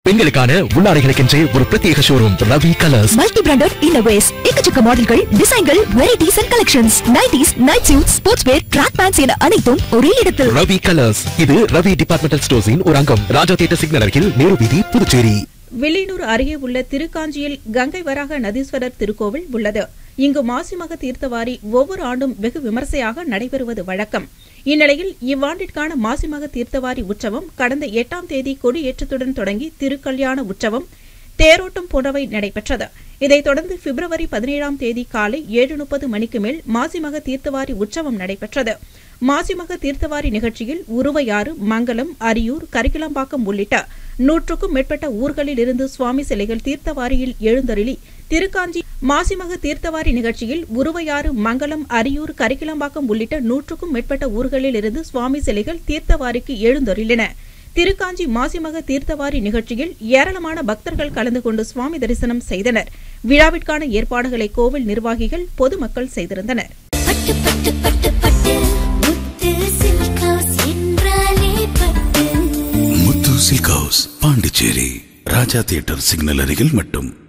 பெண்களுக்கான உள்ளாடைகளுக்கென்றே ஒரு பிரத்யேக showroom Ravi colours multi branded இன்னோவேஸ் எக்கச்சக்க மாடல்கள் டிசைன்கள் varieties and collections nighties night suit sports wear track pants என அனைத்தும் ஒரே இடத்தில் ரவி கலர்ஸ் இது ரவி டிபார்ட்மெண்டல் ஸ்டோர்ஸின் ஒரு அங்கம் ராஜா தியேட்டர் சிக்னல் அருகில் நேரு வீதி புதுச்சேரி வில்லியனூர் அருகே உள்ள திருக்காஞ்சியில் கங்கை வராக நதீஸ்வரர் திருக்கோவில் உள்ளது இங்கு மாசிமக தீர்த்தவாரி ஒவ்வொரு ஆண்டும் வெகு விமர்சையாக நடைபெறுவது வழக்கம் இந்நிலையில் இவ்வாண்டிற்கான மாசிமக தீர்த்தவாரி உற்சவம் கடந்த எட்டாம் தேதி கொடியேற்றத்துடன் தொடங்கி திருக்கல்யாண உற்சவம் தேரோட்டம் போன்றவை நடைபெற்றது இதைத் தொடர்ந்து பிப்ரவரி பதினேழாம் தேதி காலை ஏழு முப்பது மணிக்கு மேல் மாசிமக தீர்த்தவாரி உற்சவம் நடைபெற்றது மாசிமக தீர்த்தவாரி நிகழ்ச்சியில் உருவையாறு மங்கலம் அரியூர் கரிக்கிளம்பாக்கம் உள்ளிட்ட நூற்றுக்கும் மேற்பட்ட ஊர்களில் இருந்து சுவாமி சிலைகள் தீர்த்தவாரியில் எழுந்தருளி திருக்காஞ்சி மாசிமக தீர்த்தவாரி நிகழ்ச்சியில் உருவையாறு மங்கலம் அரியூர் கரிக்கிளம்பாக்கம் உள்ளிட்ட நூற்றுக்கும் மேற்பட்ட ஊர்களில் இருந்து சுவாமி சிலைகள் தீர்த்தவாரிக்கு எழுந்தருளின திருக்காஞ்சி மாசிமக தீர்த்தவாரி நிகழ்ச்சியில் ஏராளமான பக்தர்கள் கலந்து கொண்டு சுவாமி தரிசனம் செய்தனர் விழாவிற்கான ஏற்பாடுகளை கோவில் நிர்வாகிகள் பொதுமக்கள் செய்திருந்தனர் பட்டு பட்டு பட்டு பட்டு முத்து சில்க் ஹவுஸ் என்றாலே பட்டு Muthu silk house Pondicherry Raja theatre signal அருகில் மட்டும்